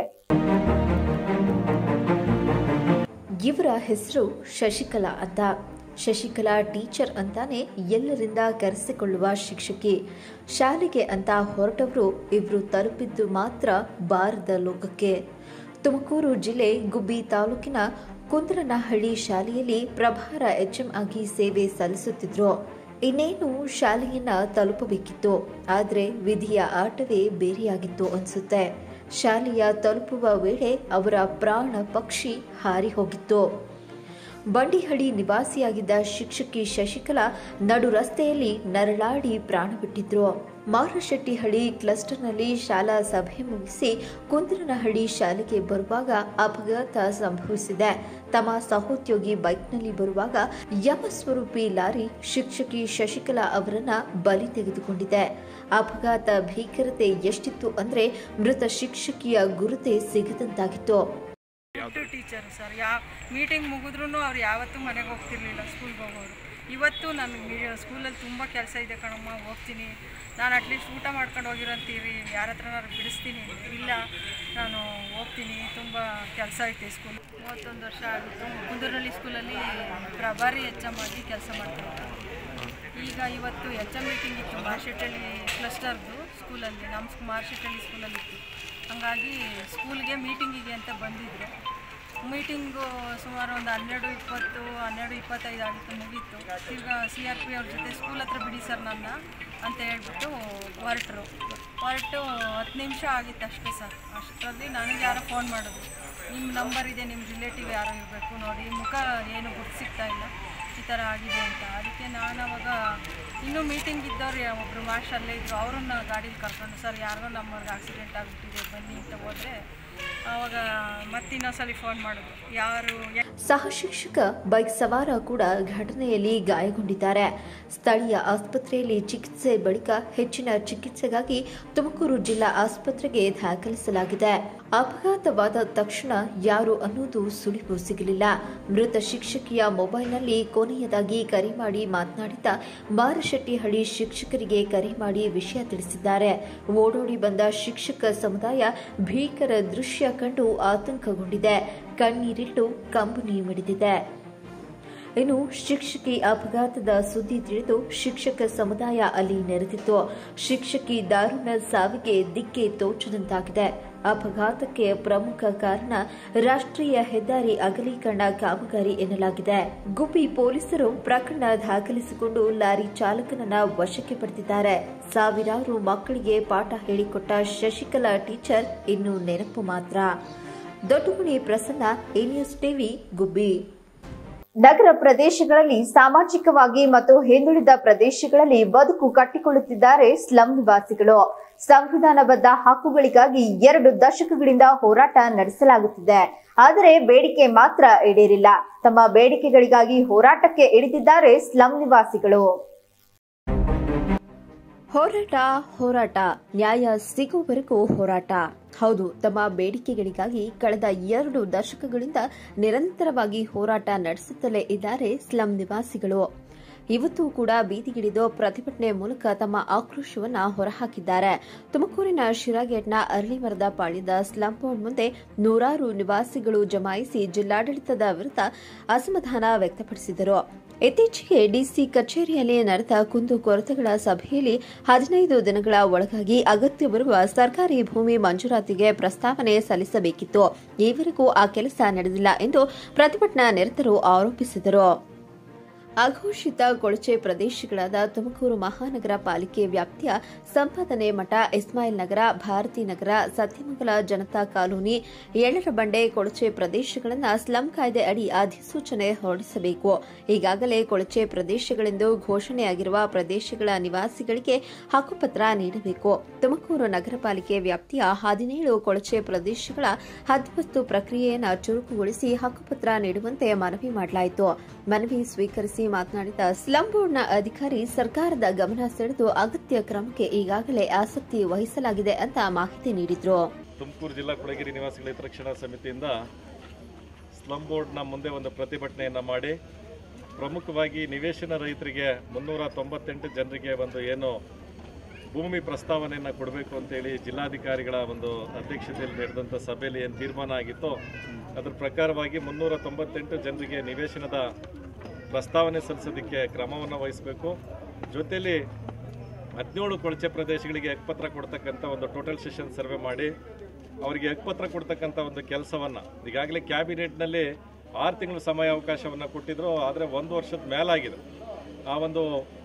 ಇವರ ಹೆಸರು ಶಶಿಕಲಾ ಅಂತ ಶಶಿಕಲಾ ಟೀಚರ್ ಅಂತಾನೆ ಎಲ್ಲರಿಂದ ಕರೆಸಿಕೊಳ್ಳುವ ಶಿಕ್ಷಕಿ ಶಾಲೆಗೆ ಅಂತ ಹೊರಟವರು ಇವರು ತಲುಪಿದ್ದು ಮಾತ್ರ ಬಾರದ ಲೋಕಕ್ಕೆ ತುಮಕೂರು ಜಿಲ್ಲೆ ಗುಬ್ಬಿ ತಾಲೂಕಿನ ಕುಂದ್ರನಹಳ್ಳಿ ಶಾಲೆಯಲ್ಲಿ ಪ್ರಭಾರ ಎಚ್ಎಂ ಆಗಿ ಸೇವೆ ಸಲ್ಲಿಸುತ್ತಿದ್ರು ಇನ್ನೇನು ಶಾಲೆಯನ್ನ ತಲುಪಬೇಕಿತ್ತು ಆದರೆ ವಿಧಿಯ ಆಟವೇ ಬೇರೆಯಾಗಿತ್ತು ಅನ್ಸುತ್ತೆ ಶಾಲೆಯ ತಲುಪುವ ವೇಳೆ ಅವರ ಪ್ರಾಣ ಪಕ್ಷಿ ಹಾರಿ ಹೋಗಿತ್ತು ಬಂಡಿಹಳ್ಳಿ ನಿವಾಸಿಯಾಗಿದ್ದ ಶಿಕ್ಷಕಿ ಶಶಿಕಲಾ ನಡು ರಸ್ತೆಯಲ್ಲಿ ನರಳಾಡಿ ಪ್ರಾಣ ಬಿಟ್ಟಿದ್ರು ಮಾರಶೆಟ್ಟಿಹಳ್ಳಿ ಕ್ಲಸ್ಟರ್ನಲ್ಲಿ ಶಾಲಾ ಸಭೆ ಮುಗಿಸಿ ಕುಂದರನಹಳ್ಳಿ ಶಾಲೆಗೆ ಬರುವಾಗ ಅಪಘಾತ ಸಂಭವಿಸಿದೆ ತಮ್ಮ ಸಹೋದ್ಯೋಗಿ ಬೈಕ್ನಲ್ಲಿ ಬರುವಾಗ ಯಮಸ್ವರೂಪಿ ಲಾರಿ ಶಿಕ್ಷಕಿ ಶಶಿಕಲಾ ಅವರನ್ನ ಬಲಿ ತೆಗೆದುಕೊಂಡಿದೆ ಅಪಘಾತ ಭೀಕರತೆ ಎಷ್ಟಿತ್ತು ಅಂದ್ರೆ ಮೃತ ಶಿಕ್ಷಕಿಯ ಗುರುತೆ ಸಿಗದಂತಾಗಿತ್ತು ಟು ಟೀಚರ್ ಸರ್ ಯಾವ ಮೀಟಿಂಗ್ ಮುಗಿದ್ರೂ ಅವ್ರು ಯಾವತ್ತೂ ಮನೆಗೆ ಹೋಗ್ತಿರ್ಲಿಲ್ಲ ಸ್ಕೂಲ್ಗೆ ಹೋಗೋರು ಇವತ್ತು ನನಗೆ ಸ್ಕೂಲಲ್ಲಿ ತುಂಬ ಕೆಲಸ ಇದೆ ಕಣಮ್ಮ ಹೋಗ್ತೀನಿ ನಾನು ಅಟ್ಲೀಸ್ಟ್ ಊಟ ಮಾಡ್ಕೊಂಡು ಹೋಗಿರಂತೀವಿ ಯಾರ ಹತ್ರನಾದ್ರು ಬಿಡಿಸ್ತೀನಿ ಇಲ್ಲ ನಾನು ಹೋಗ್ತೀನಿ ತುಂಬ ಕೆಲಸ ಐತೆ ಸ್ಕೂಲ್ ಮೂವತ್ತೊಂದು ವರ್ಷ ಆಗಿತ್ತು ಕುಂದೂರಿನಲ್ಲಿ ಸ್ಕೂಲಲ್ಲಿ ಪ್ರಭಾರಿ ಎಚ್ ಎಮ್ ಆಗಿ ಕೆಲಸ ಮಾಡ್ತಾಯಿದ್ದೆ ಈಗ ಇವತ್ತು ಎಚ್ ಎಮ್ ಮೀಟಿಂಗ್ ಇತ್ತು ಮಾರ್ಶೆಟ್ಟಳ್ಳಿ ಕ್ಲಸ್ಟರ್ದು ಸ್ಕೂಲಲ್ಲಿ ನಮ್ಮ ಮಾರ್ಶೆಟ್ಟಳ್ಳಿ ಸ್ಕೂಲಲ್ಲಿ ಇತ್ತು ಹಾಗಾಗಿ ಸ್ಕೂಲ್ಗೆ ಮೀಟಿಂಗಿಗೆ ಅಂತ ಬಂದಿದ್ದರು ಮೀಟಿಂಗು ಸುಮಾರು ಒಂದು ಹನ್ನೆರಡು ಇಪ್ಪತ್ತು ಹನ್ನೆರಡು ಇಪ್ಪತ್ತೈದು ಆಗಿತ್ತು ಮುಗೀತು ಈಗ ಸಿ ಆರ್ ಪಿ ಅವ್ರ ಜೊತೆ ಸ್ಕೂಲ್ ಹತ್ರ ಬಿಡಿ ಸರ್ ನನ್ನ ಅಂತ ಹೇಳ್ಬಿಟ್ಟು ಹೊರಟರು ಹೊರಟು ಹತ್ತು ನಿಮಿಷ ಆಗಿತ್ತು ಅಷ್ಟೇ ಸರ್ ಅಷ್ಟರಲ್ಲಿ ನನಗೆ ಯಾರೋ ಫೋನ್ ಮಾಡಿದ್ರು ನಿಮ್ಮ ನಂಬರ್ ಇದೆ ನಿಮ್ಮ ರಿಲೇಟಿವ್ ಯಾರೋ ಇರಬೇಕು ನೋಡಿ ಮುಖ ಏನು ಗುರ್ತು ಸಿಗ್ತಾ ಇಲ್ಲ ಈ ಥರ ಆಗಿದೆ ಅಂತ ಅದಕ್ಕೆ ನಾನು ಅವಾಗ ಇನ್ನೂ ಮೀಟಿಂಗ್ ಇದ್ದವ್ರು ಒಬ್ಬರು ಮಾಸ್ಟರ್ ಅಲ್ಲೇ ಇದ್ದರು ಅವ್ರನ್ನ ಗಾಡೀಲಿ ಕರ್ಕೊಂಡು ಸರ್ ಯಾರಿಗೋ ನಮ್ಮವ್ರಿಗೆ ಆಕ್ಸಿಡೆಂಟ್ ಆಗಿಬಿಟ್ಟಿದೆ ಬನ್ನಿ ಅಂತ ಹೋದರೆ ಆವಾಗ ಮತ್ತೆ ಇನ್ನೊಂದ್ಸಲಿ ಫೋನ್ ಮಾಡಿದ್ರು ಯಾರು ಸಹ ಶಿಕ್ಷಕ ಬೈಕ್ ಸವಾರ ಕೂಡ ಘಟನೆಯಲ್ಲಿ ಗಾಯಗೊಂಡಿದ್ದಾರೆ ಸ್ಥಳೀಯ ಆಸ್ಪತ್ರೆಯಲ್ಲಿ ಚಿಕಿತ್ಸೆ ಬಳಿಕ ಹೆಚ್ಚಿನ ಚಿಕಿತ್ಸೆಗಾಗಿ ತುಮಕೂರು ಜಿಲ್ಲಾ ಆಸ್ಪತ್ರೆಗೆ ದಾಖಲಿಸಲಾಗಿದೆ ಅಪಘಾತವಾದ ತಕ್ಷಣ ಯಾರು ಅನ್ನೋದು ಸುಳಿವು ಸಿಗಲಿಲ್ಲ ಮೃತ ಶಿಕ್ಷಕಿಯ ಮೊಬೈಲ್ನಲ್ಲಿ ಕೊನೆಯದಾಗಿ ಕರೆ ಮಾಡಿ ಮಾತನಾಡಿದ ಮಾರಶೆಟ್ಟಿಹಳ್ಳಿ ಶಿಕ್ಷಕರಿಗೆ ಕರೆ ಮಾಡಿ ವಿಷಯ ತಿಳಿಸಿದ್ದಾರೆ ಓಡೋಡಿ ಬಂದ ಶಿಕ್ಷಕ ಸಮುದಾಯ ಭೀಕರ ದೃಶ್ಯ ಕಂಡು ಆತಂಕಗೊಂಡಿದೆ ಕಣ್ಣೀರಿಟ್ಟು ಕಂಬನಿ ಮಿಡಿದಿದೆ ಇನ್ನು ಶಿಕ್ಷಕಿ ಅಪಘಾತದ ಸುದ್ದಿ ತಿಳಿದು ಶಿಕ್ಷಕ ಸಮುದಾಯ ಅಲ್ಲಿ ನೆರೆದಿತ್ತು ಶಿಕ್ಷಕಿ ದಾರುಣ ಸಾವಿಗೆ ದಿಕ್ಕೆ ತೋಚದಂತಾಗಿದೆ ಅಪಘಾತಕ್ಕೆ ಪ್ರಮುಖ ಕಾರಣ ರಾಷ್ಟ್ರೀಯ ಹೆದ್ದಾರಿ ಅಗಲೀಕರಣ ಕಾಮಗಾರಿ ಎನ್ನಲಾಗಿದೆ ಗುಬ್ಬಿ ಪೊಲೀಸರು ಪ್ರಕರಣ ದಾಖಲಿಸಿಕೊಂಡು ಲಾರಿ ಚಾಲಕನನ್ನ ವಶಕ್ಕೆ ಪಡೆದಿದ್ದಾರೆ ಸಾವಿರಾರು ಮಕ್ಕಳಿಗೆ ಪಾಠ ಹೇಳಿಕೊಟ್ಟ ಶಶಿಕಲಾ ಟೀಚರ್ ಇನ್ನು ನೆನಪು ಮಾತ್ರ Doddaguni Prasanna A news TV Gubbi ನಗರ ಪ್ರದೇಶಗಳಲ್ಲಿ ಸಾಮಾಜಿಕವಾಗಿ ಮತ್ತು ಹಿಂದುಳಿದ ಪ್ರದೇಶಗಳಲ್ಲಿ ಬದುಕು ಕಟ್ಟಿಕೊಳ್ಳುತ್ತಿದ್ದಾರೆ ಸ್ಲಂ ನಿವಾಸಿಗಳು ಸಂವಿಧಾನಬದ್ಧ ಹಕ್ಕುಗಳಿಗಾಗಿ ಎರಡು ದಶಕಗಳಿಂದ ಹೋರಾಟ ನಡೆಸಲಾಗುತ್ತಿದೆ ಆದರೆ ಬೇಡಿಕೆ ಮಾತ್ರ ಈಡೇರಿಲ್ಲ ತಮ್ಮ ಬೇಡಿಕೆಗಳಿಗಾಗಿ ಹೋರಾಟಕ್ಕೆ ಇಳಿದಿದ್ದಾರೆ ಸ್ಲಂ ನಿವಾಸಿಗಳು ಹೋರಾಟ ಹೋರಾಟ ನ್ಯಾಯ ಸಿಗುವವರೆಗೂ ಹೋರಾಟ ಹೌದು ತಮ್ಮ ಬೇಡಿಕೆಗಳಿಗಾಗಿ ಕಳೆದ ಎರಡು ದಶಕಗಳಿಂದ ನಿರಂತರವಾಗಿ ಹೋರಾಟ ನಡೆಸುತ್ತಲೇ ಇದ್ದಾರೆ ಸ್ಲಂ ನಿವಾಸಿಗಳು ಇವತ್ತು ಕೂಡ ಬೀದಿಗಿಳಿದು ಪ್ರತಿಭಟನೆ ಮೂಲಕ ತಮ್ಮ ಆಕ್ರೋಶವನ್ನ ಹೊರಹಾಕಿದ್ದಾರೆ ತುಮಕೂರಿನ ಶಿರಾಗೇಟ್ನ ಅರಳಿಮರದ ಪಾಳ್ಯದ ಸ್ಲಂ ಬೋರ್ಡ್ ಮುಂದೆ ನೂರಾರು ನಿವಾಸಿಗಳು ಜಮಾಯಿಸಿ ಜಿಲ್ಲಾಡಳಿತದ ವಿರುದ್ಧ ಅಸಮಾಧಾನ ವ್ಯಕ್ತಪಡಿಸಿದರು ಇತ್ತೀಚೆಗೆ ಡಿಸಿ ಕಚೇರಿಯಲ್ಲಿ ನಡೆದ ಕುಂದು ಕೊರತೆಗಳ ಸಭೆಯಲ್ಲಿ ಹದಿನೈದು ದಿನಗಳ ಒಳಗಾಗಿ ಅಗತ್ಯವಿರುವ ಸರ್ಕಾರಿ ಭೂಮಿ ಮಂಜೂರಾತಿಗೆ ಪ್ರಸ್ತಾವನೆ ಸಲ್ಲಿಸಬೇಕಿತ್ತು ಈವರೆಗೂ ಆ ಕೆಲಸ ನಡೆದಿಲ್ಲ ಎಂದು ಪ್ರತಿಭಟನಾ ನಿರತರು ಆರೋಪಿಸಿದರು ಅಘೋಷಿತ ಕೊಳಚೆ ಪ್ರದೇಶಗಳಾದ ತುಮಕೂರು ಮಹಾನಗರ ಪಾಲಿಕೆ ವ್ಯಾಪ್ತಿಯ ಸಂಪಾದನೆ ಮಠ ಇಸ್ಮಾಯಿಲ್ ನಗರ ಭಾರತಿ ನಗರ ಸತ್ಯಮಂಗಲ ಜನತಾ ಕಾಲೋನಿ ಏಳರ ಬಂಡೆ ಕೊಳಚೆ ಪ್ರದೇಶಗಳನ್ನು ಸ್ಲಂ ಕಾಯ್ದೆ ಅಡಿ ಅಧಿಸೂಚನೆ ಹೊರಡಿಸಬೇಕು ಈಗಾಗಲೇ ಕೊಳಚೆ ಪ್ರದೇಶಗಳೆಂದು ಘೋಷಣೆಯಾಗಿರುವ ಪ್ರದೇಶಗಳ ನಿವಾಸಿಗಳಿಗೆ ಹಕ್ಕುಪತ್ರ ನೀಡಬೇಕು ತುಮಕೂರು ನಗರ ಪಾಲಿಕೆ ವ್ಯಾಪ್ತಿಯ ಹದಿನೇಳು ಕೊಳಚೆ ಪ್ರದೇಶಗಳ ಹತ್ತೊಂಬತ್ತು ಪ್ರಕ್ರಿಯೆಯನ್ನು ಚುರುಕುಗೊಳಿಸಿ ಹಕ್ಕುಪತ್ರ ನೀಡುವಂತೆ ಮನವಿ ಮಾಡಲಾಯಿತು ಮನವಿ ಸ್ವೀಕರಿಸಿ ಮಾತನಾಡಿದ ಸ್ಲಂ ಬೋರ್ಡ್ನ ಅಧಿಕಾರಿ ಸರ್ಕಾರದ ಗಮನ ಸೆಳೆದು ಅಗತ್ಯ ಕ್ರಮಕ್ಕೆ ಈಗಾಗಲೇ ಆಸಕ್ತಿ ವಹಿಸಲಾಗಿದೆ ಅಂತ ಮಾಹಿತಿ ನೀಡಿದ್ರು ತುಮಕೂರು ಜಿಲ್ಲಾ ಕೊಳಗೇರಿ ನಿವಾಸಿಗಳ ಹಿತರಕ್ಷಣಾ ಸಮಿತಿಯಿಂದ ಸ್ಲಂ ಬೋರ್ಡ್ನ ಮುಂದೆ ಒಂದು ಪ್ರತಿಭಟನೆಯನ್ನು ಮಾಡಿ ಪ್ರಮುಖವಾಗಿ ನಿವೇಶನ ರೈತರಿಗೆ ಮುನ್ನೂರ ತೊಂಬತ್ತೆಂಟು ಜನರಿಗೆ ಒಂದು ಏನು ಭೂಮಿ ಪ್ರಸ್ತಾವನೆಯನ್ನು ಕೊಡಬೇಕು ಅಂತೇಳಿ ಜಿಲ್ಲಾಧಿಕಾರಿಗಳ ಒಂದು ಅಧ್ಯಕ್ಷತೆಯಲ್ಲಿ ನಡೆದಂಥ ಸಭೆಯಲ್ಲಿ ಏನು ತೀರ್ಮಾನ ಆಗಿತ್ತೋ ಅದರ ಪ್ರಕಾರವಾಗಿ ಮುನ್ನೂರ ತೊಂಬತ್ತೆಂಟು ಜನರಿಗೆ ನಿವೇಶನದ ಪ್ರಸ್ತಾವನೆ ಸಲ್ಲಿಸೋದಕ್ಕೆ ಕ್ರಮವನ್ನು ವಹಿಸಬೇಕು ಜೊತೆಯಲ್ಲಿ ಹದಿನೇಳು ಕೊಳಚೆ ಪ್ರದೇಶಗಳಿಗೆ ಹಕ್ಕುಪತ್ರ ಕೊಡ್ತಕ್ಕಂಥ ಒಂದು ಟೋಟಲ್ ಸೆಷನ್ ಸರ್ವೆ ಮಾಡಿ ಅವರಿಗೆ ಹಕ್ಕುಪತ್ರ ಕೊಡ್ತಕ್ಕಂಥ ಒಂದು ಕೆಲಸವನ್ನು ಈಗಾಗಲೇ ಕ್ಯಾಬಿನೆಟ್ನಲ್ಲಿ ಆರು ತಿಂಗಳು ಸಮಯ ಅವಕಾಶವನ್ನು ಕೊಟ್ಟಿದ್ರು ಆದರೆ ಒಂದು ವರ್ಷದ ಮೇಲಾಗಿದೆ ಆ ಒಂದು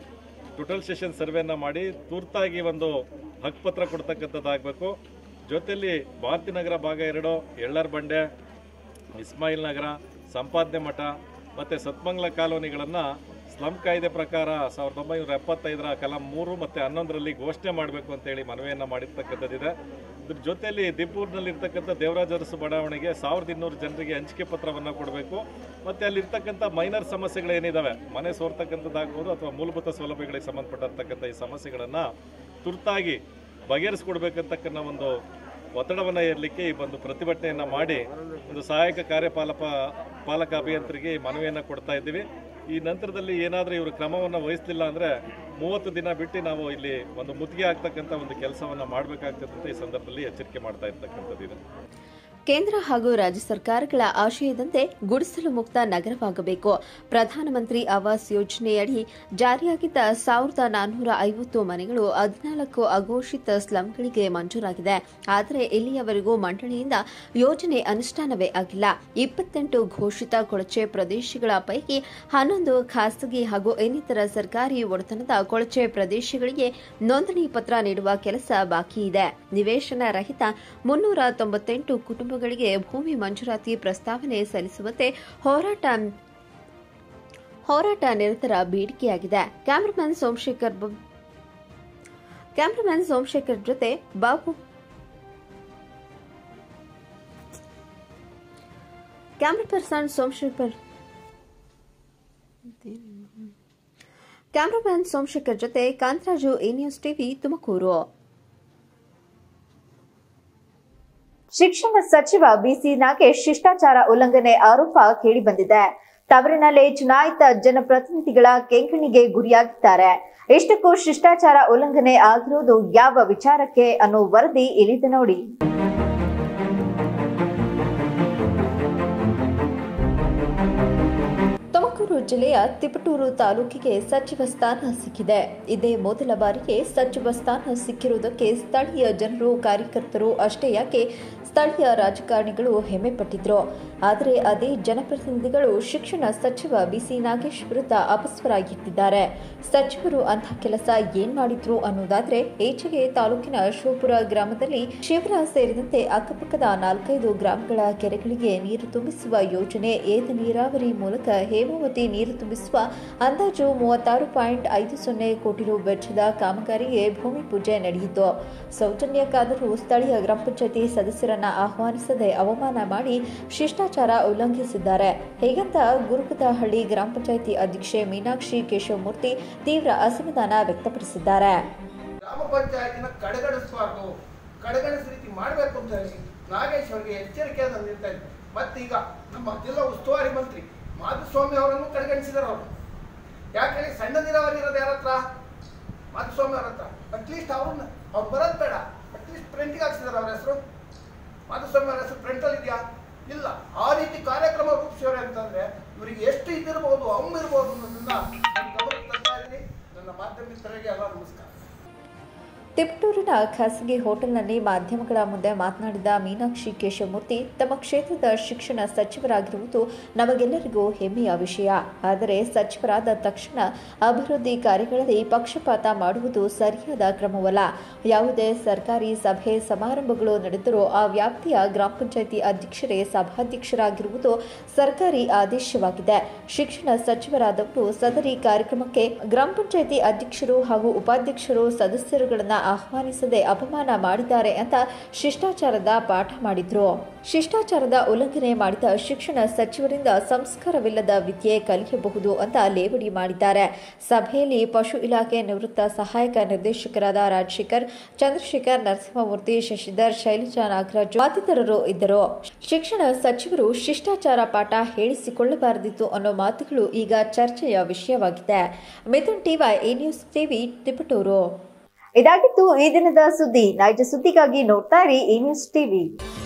ಟೋಟಲ್ ಸೆಷನ್ ಸರ್ವೆಯನ್ನು ಮಾಡಿ ತುರ್ತಾಗಿ ಒಂದು ಹಕ್ಕುಪತ್ರ ಕೊಡ್ತಕ್ಕಂಥದ್ದಾಗಬೇಕು ಜೊತೆಯಲ್ಲಿ ಭಾರತಿ ನಗರ ಭಾಗ ಎರಡು ಎಳ್ಳರ್ ಬಂಡೆ ಇಸ್ಮಾಯಿಲ್ ನಗರ ಸಂಪಾದನೆ ಮಠ ಮತ್ತು ಸತ್ಮಂಗಲ ಕಾಲೋನಿಗಳನ್ನು ಸ್ಲಂ ಕಾಯ್ದೆ ಪ್ರಕಾರ ಸಾವಿರದ ಒಂಬೈನೂರ ಎಪ್ಪತ್ತೈದರ ಕಲಂ ಮೂರು ಮತ್ತು ಹನ್ನೊಂದರಲ್ಲಿ ಘೋಷಣೆ ಮಾಡಬೇಕು ಅಂತೇಳಿ ಮನವಿಯನ್ನು ಮಾಡಿರ್ತಕ್ಕಂಥದ್ದಿದೆ ಇದ್ರ ಜೊತೆಯಲ್ಲಿ ದಿಬ್ಬೂರಿನಲ್ಲಿರ್ತಕ್ಕಂಥ ದೇವರಾಜ ಅರಸು ಬಡಾವಣೆಗೆ ಸಾವಿರದ ಇನ್ನೂರು ಜನರಿಗೆ ಹಂಚಿಕೆ ಪತ್ರವನ್ನು ಕೊಡಬೇಕು ಮತ್ತು ಅಲ್ಲಿರ್ತಕ್ಕಂಥ ಮೈನರ್ ಸಮಸ್ಯೆಗಳೇನಿದ್ದಾವೆ ಮನೆ ಸೋರ್ತಕ್ಕಂಥದ್ದಾಗ್ಬೋದು ಅಥವಾ ಮೂಲಭೂತ ಸೌಲಭ್ಯಗಳಿಗೆ ಸಂಬಂಧಪಟ್ಟಿರ್ತಕ್ಕಂಥ ಈ ಸಮಸ್ಯೆಗಳನ್ನು ತುರ್ತಾಗಿ ಬಗೆಹರಿಸ್ಕೊಡ್ಬೇಕಂತಕ್ಕನ್ನ ಒಂದು ಒತ್ತಡವನ್ನು ಏರಲಿಕ್ಕೆ ಈ ಒಂದು ಪ್ರತಿಭಟನೆಯನ್ನು ಮಾಡಿ ಒಂದು ಸಹಾಯಕ ಕಾರ್ಯಪಾಲಕ ಪಾಲಕ ಅಭಿಯಂತರಿಗೆ ಈ ಮನವಿಯನ್ನು ಕೊಡ್ತಾ ಇದ್ದೀವಿ ಈ ನಂತರದಲ್ಲಿ ಏನಾದರೂ ಇವರು ಕ್ರಮವನ್ನು ವಹಿಸಲಿಲ್ಲ ಅಂದರೆ ಮೂವತ್ತು ದಿನ ಬಿಟ್ಟು ನಾವು ಇಲ್ಲಿ ಒಂದು ಮುತ್ತಿಗೆ ಆಗ್ತಕ್ಕಂಥ ಒಂದು ಕೆಲಸವನ್ನು ಮಾಡಬೇಕಾಗ್ತದೆ ಅಂತ ಈ ಸಂದರ್ಭದಲ್ಲಿ ಎಚ್ಚರಿಕೆ ಮಾಡ್ತಾ ಇರ್ತಕ್ಕಂಥದ್ದಿದೆ ಕೇಂದ್ರ ಹಾಗೂ ರಾಜ್ಯ ಸರ್ಕಾರಗಳ ಆಶಯದಂತೆ ಗುಡಿಸಲು ಮುಕ್ತ ನಗರವಾಗಬೇಕು ಪ್ರಧಾನಮಂತ್ರಿ ಆವಾಸ್ ಯೋಜನೆಯಡಿ ಜಾರಿಯಾಗಿದ್ದ ಸಾವಿರದ ನಾನ್ನೂರ ಐವತ್ತು ಮನೆಗಳು ಹದಿನಾಲ್ಕು ಅಘೋಷಿತ ಸ್ಲಂಗಳಿಗೆ ಮಂಜೂರಾಗಿದೆ ಆದರೆ ಇಲ್ಲಿಯವರೆಗೂ ಮಂಡಳಿಯಿಂದ ಯೋಜನೆ ಅನುಷ್ಠಾನವೇ ಆಗಿಲ್ಲ ಇಪ್ಪತ್ತೆಂಟು ಘೋಷಿತ ಕೊಳಚೆ ಪ್ರದೇಶಗಳ ಪೈಕಿ ಹನ್ನೊಂದು ಖಾಸಗಿ ಹಾಗೂ ಇನ್ನಿತರ ಸರ್ಕಾರಿ ಒಡೆತನದ ಕೊಳಚೆ ಪ್ರದೇಶಗಳಿಗೆ ನೋಂದಣಿ ಪತ್ರ ನೀಡುವ ಕೆಲಸ ಬಾಕಿ ಇದೆ ನಿವೇಶನ ರಹಿತ ಮುನ್ನೂರ ತೊಂಬತ್ತೆಂಟು ಕುಟುಂಬಗಳಿಗೆ ಭೂಮಿ ಮಂಜೂರಾತಿ ಪ್ರಸ್ತಾವನೆ ಸಲ್ಲಿಸುವಂತೆ ಹೋರಾಟ ಹೋರಾಟ ನಿರತರ ಬೇಡಿಕೆಯಾಗಿದೆ ಕ್ಯಾಮರಾಮನ್ ಸೋಮಶೇಖರ್ ಬ- ಕ್ಯಾಮರಾಮನ್ ಸೋಮಶೇಖರ್ ಜೊತೆ Babu camera person Somashekhar cameraman Somashekhar ಜೊತೆ Kantharaju A news TV Tumakuru ಶಿಕ್ಷಣ ಸಚಿವ ಬಿಸಿ ನಾಗೇಶ್ ಶಿಷ್ಟಾಚಾರ ಉಲ್ಲಂಘನೆ ಆರೋಪ ಕೇಳಿಬಂದಿದೆ ತವರಿನಲ್ಲೇ ಚುನಾಯಿತ ಜನಪ್ರತಿನಿಧಿಗಳ ಕೆಂಗಣಿಗೆ ಗುರಿಯಾಗಿದ್ದಾರೆ ಇಷ್ಟಕ್ಕೂ ಶಿಷ್ಟಾಚಾರ ಉಲ್ಲಂಘನೆ ಆಗಿರುವುದು ಯಾವ ವಿಚಾರಕ್ಕೆ ಅನ್ನೋ ವರದಿ ಇಲ್ಲಿದೆ ನೋಡಿ ತುಮಕೂರು ಜಿಲ್ಲೆಯ ತಿಪಟೂರು ತಾಲೂಕಿಗೆ ಸಚಿವ ಸ್ಥಾನ ಸಿಕ್ಕಿದೆ ಇದೇ ಮೊದಲ ಬಾರಿಗೆ ಸಚಿವ ಸ್ಥಾನ ಸಿಕ್ಕಿರುವುದಕ್ಕೆ ಸ್ಥಳೀಯ ಜನರು ಕಾರ್ಯಕರ್ತರು ಅಷ್ಟೇ ಯಾಕೆ ಸ್ಥಳೀಯ ರಾಜಕಾರಣಿಗಳು ಹೆಮ್ಮೆ ಪಟ್ಟಿದ್ರು ಆದರೆ ಅದೇ ಜನಪ್ರತಿನಿಧಿಗಳು ಶಿಕ್ಷಣ ಸಚಿವ ಬಿಸಿ ನಾಗೇಶ್ ವಿರುದ್ಧ ಅಪಸ್ವರಾಗಿಟ್ಟಿದ್ದಾರೆ ಸಚಿವರು ಅಂಥ ಕೆಲಸ ಏನ್ ಮಾಡಿದ್ರು ಅನ್ನೋದಾದ್ರೆ ಈಚೆಗೆ ತಾಲೂಕಿನ ಶಿವಪುರ ಗ್ರಾಮದಲ್ಲಿ ಶಿವರ ಸೇರಿದಂತೆ ಅಕ್ಕಪಕ್ಕದ ನಾಲ್ಕೈದು ಗ್ರಾಮಗಳ ಕೆರೆಗಳಿಗೆ ನೀರು ತುಂಬಿಸುವ ಯೋಜನೆ ಏತ ನೀರಾವರಿ ಮೂಲಕ ಹೇಮಾವತಿ ನೀರು ತುಂಬಿಸುವ ಅಂದಾಜು ಮೂವತ್ತಾರು ಪಾಯಿಂಟ್ ಐದು ಸೊನ್ನೆ ಕೋಟಿ ರು ವೆಚ್ಚದ ಕಾಮಗಾರಿಗೆ ಭೂಮಿ ಪೂಜೆ ನಡೆಯಿತು ಸೌಜನ್ಯಕ್ಕಾದರೂ ಸ್ಥಳೀಯ ಗ್ರಾಮ ಪಂಚಾಯತಿ ಸದಸ್ಯರನ್ನ ಆಹ್ವಾನಿಸದೆ ಅವಮಾನ ಮಾಡಿ ಶಿಷ್ಟಾಚಾರ ಉಲ್ಲಂಘಿಸಿದ್ದಾರೆ ಹೀಗಂತ ಗುರುಕದಹಳ್ಳಿ ಗ್ರಾಮ ಪಂಚಾಯತಿ ಅಧ್ಯಕ್ಷೆ ಮೀನಾಕ್ಷಿ ಕೇಶವಮೂರ್ತಿ ತೀವ್ರ ಅಸಮಾಧಾನ ವ್ಯಕ್ತಪಡಿಸಿದ್ದಾರೆ ಗ್ರಾಮ ಪಂಚಾಯತಿನ ಕಡೆಗಣಿಸಬಾರ್ದು ಕಡೆಗಣಿಸ ರೀತಿ ಮಾಡಬೇಕು ಅಂತ ಹೇಳಿ ನಾಗೇಶ್ ಅವರಿಗೆ ಎಚ್ಚರಿಕೆಯನ್ನು ನೀಡ್ತಾ ಇದ್ದಾರೆ ಮತ್ತೆ ಈಗ ನಮ್ಮ ಜಿಲ್ಲಾ ಉಸ್ತುವಾರಿ ಮಂತ್ರಿ ಮಾಧುಸ್ವಾಮಿ ಅವರನ್ನು ಕಡೆಗಣಿಸಿದ್ದಾರೆ ಅವರು ಯಾಕೆ ಹೇಳಿ ಸಣ್ಣ ನೀರಾವರಿ ಇರೋದು ಯಾರ ಹತ್ರ ಮಾಧುಸ್ವಾಮಿ ಅವ್ರ ಹತ್ರ ಅಟ್ಲೀಸ್ಟ್ ಅವ್ರನ್ನ ಅವ್ರು ಬರೋದು ಬೇಡ ಅಟ್ಲೀಸ್ಟ್ ಪ್ರಿಂಟಿಗೆ ಹಾಕ್ಸಿದಾರೆ ಅವ್ರ ಹೆಸರು ಮಾಧುಸ್ವಾಮಿ ಅವರ ಹೆಸರು ಪ್ರಿಂಟಲ್ಲಿ ಇದೆಯಾ ಇಲ್ಲ ಆ ರೀತಿ ಕಾರ್ಯಕ್ರಮ ರೂಪಿಸಿವ್ರೆ ಅಂತಂದ್ರೆ ಇವರಿಗೆ ಎಷ್ಟು ಇದಿರ್ಬೋದು ಅವ್ನು ಇರ್ಬೋದು ಅನ್ನೋದನ್ನ ನಾನು ಗಮನಕ್ಕೆ ತರ್ತಾ ಇದ್ದೀನಿ ನನ್ನ ಮಾಧ್ಯಮ ಮಿತ್ರರಿಗೆ ಎಲ್ಲ ನಮಸ್ಕಾರ ತಿಪಟೂರಿನ ಖಾಸಗಿ ಹೋಟೆಲ್ನಲ್ಲಿ ಮಾಧ್ಯಮಗಳ ಮುಂದೆ ಮಾತನಾಡಿದ ಮೀನಾಕ್ಷಿ ಕೇಶವಮೂರ್ತಿ ತಮ್ಮ ಕ್ಷೇತ್ರದ ಶಿಕ್ಷಣ ಸಚಿವರಾಗಿರುವುದು ನಮಗೆಲ್ಲರಿಗೂ ಹೆಮ್ಮೆಯ ವಿಷಯ ಆದರೆ ಸಚಿವರಾದ ತಕ್ಷಣ ಅಭಿವೃದ್ಧಿ ಕಾರ್ಯಗಳಲ್ಲಿ ಪಕ್ಷಪಾತ ಮಾಡುವುದು ಸರಿಯಾದ ಕ್ರಮವಲ್ಲ ಯಾವುದೇ ಸರ್ಕಾರಿ ಸಭೆ ಸಮಾರಂಭಗಳು ನಡೆದರೂ ಆ ವ್ಯಾಪ್ತಿಯ ಗ್ರಾಮ ಪಂಚಾಯಿತಿ ಅಧ್ಯಕ್ಷರೇ ಸಭಾಧ್ಯಕ್ಷರಾಗಿರುವುದು ಸರ್ಕಾರಿ ಆದೇಶವಾಗಿದೆ ಶಿಕ್ಷಣ ಸಚಿವರಾದವರು ಸದರಿ ಕಾರ್ಯಕ್ರಮಕ್ಕೆ ಗ್ರಾಮ ಪಂಚಾಯಿತಿ ಅಧ್ಯಕ್ಷರು ಹಾಗೂ ಉಪಾಧ್ಯಕ್ಷರು ಸದಸ್ಯರುಗಳನ್ನ ಆಹ್ವಾನಿಸದೆ ಅಪಮಾನ ಮಾಡಿದ್ದಾರೆ ಅಂತ ಶಿಷ್ಟಾಚಾರದ ಪಾಠ ಮಾಡಿದ್ರು ಶಿಷ್ಟಾಚಾರದ ಉಲ್ಲಂಘನೆ ಮಾಡಿದ ಶಿಕ್ಷಣ ಸಚಿವರಿಂದ ಸಂಸ್ಕಾರವಿಲ್ಲದ ವಿದ್ಯೆ ಕಲಿಯಬಹುದು ಅಂತ ಲೇವಡಿ ಮಾಡಿದ್ದಾರೆ ಸಭೆಯಲ್ಲಿ ಪಶು ಇಲಾಖೆ ನಿವೃತ್ತ ಸಹಾಯಕ ನಿರ್ದೇಶಕರಾದ ರಾಜಶೇಖರ್ ಚಂದ್ರಶೇಖರ್ ನರಸಿಂಹಮೂರ್ತಿ ಶಶಿಧರ್ ಶೈಲಜಾ ನಾಗರಾಜ್ ಮತ್ತಿತರರು ಇದ್ದರು ಶಿಕ್ಷಣ ಸಚಿವರು ಶಿಷ್ಟಾಚಾರ ಪಾಠ ಹೇಳಿಸಿಕೊಳ್ಳಬಾರದಿತ್ತು ಅನ್ನೋ ಮಾತುಗಳು ಈಗ ಚರ್ಚೆಯ ವಿಷಯವಾಗಿದೆ Mithun T Y A news TV Tiptur ಇದಾಗಿತ್ತು ಈ ದಿನದ ಸುದ್ದಿ ನೈಜ ಸುದ್ದಿಗಾಗಿ ನೋಡ್ತಾ ಇರಿ ಈ ನ್ಯೂಸ್ ಟಿವಿ